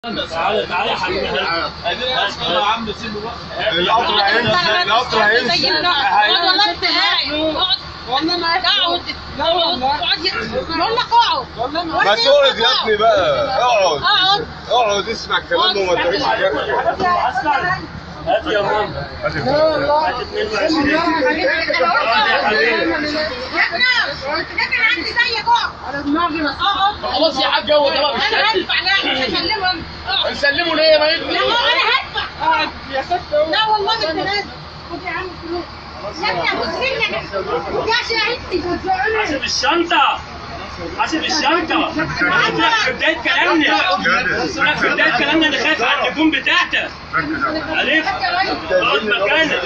تعالى تعالى يا حبيبي ادينا ناس كده يا عم سيبه بقى القطر هينزل القطر هينزل والله انت قاعد اقعد والله ما اقعد لا والله اقعد بقول لك اقعد والله ما ما تقعد يا ابني بقى اقعد اقعد اقعد اسمع كلامه وما تعيش هات يا ماما لا والله هات 22 يا ابني ده كان عندي زيك اقعد على دماغي بس اقعد خلاص يا حاج هو ده بقى مش انا كافي هدفع لا مش هكلمهم اقعد هنسلمه ليه ما لا يجي هو انا هدفع قاعد يا ست هو لا والله انت لازم خد يا عم فلوس يا ابني ابوس رجلك يا شهيدتي حاسب الشنطة حاسب الشنطة أنا في بداية كلامنا أنا في بداية كلامنا أنا خايف على التليفون بتاعتك عرفت؟ اقعد مكانك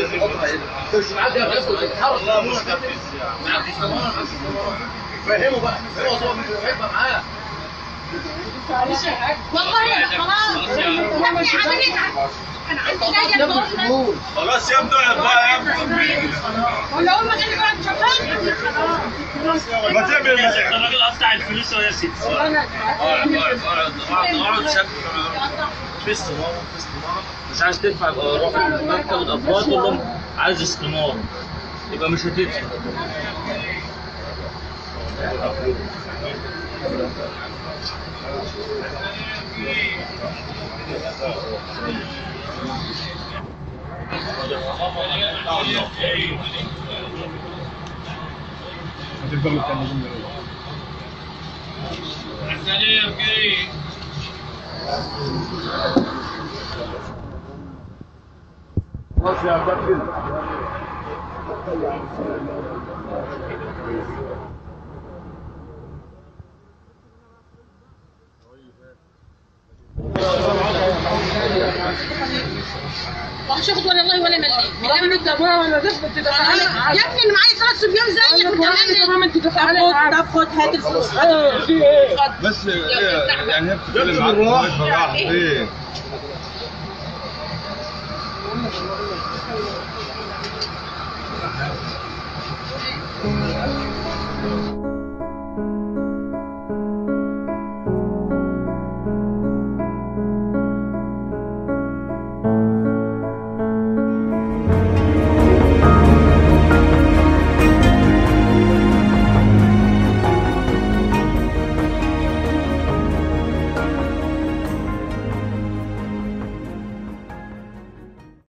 فهمه بقى هو هو هيبقى معاه والله خلاص يا ابني عملت انا عندي زيك اقعد خلاص يا ابني اقعد بقى يا ابني ولا امك اللي قاعد شغال خلاص ما تعمل الراجل قطع الفلوس وهي ست اقعد اقعد اقعد اقعد اقعد شكل في استمارة في استمارة مش عايز تدفع يبقى روح مكتب الأفراد تقول لهم عايز استمارة يبقى مش هتدفع خلاص يا كابتن مش هاخد ولا الله ولا مليم والله انت ابويا ولا دفت انت تعالى يا ابني انا معايا ثلاث صبيان زيك والله انت ماما انت تعالى طب خد هات الفلوس ايوه في ايه بس إيه، يعني هي بتتكلم معاك بالراحه فين Thank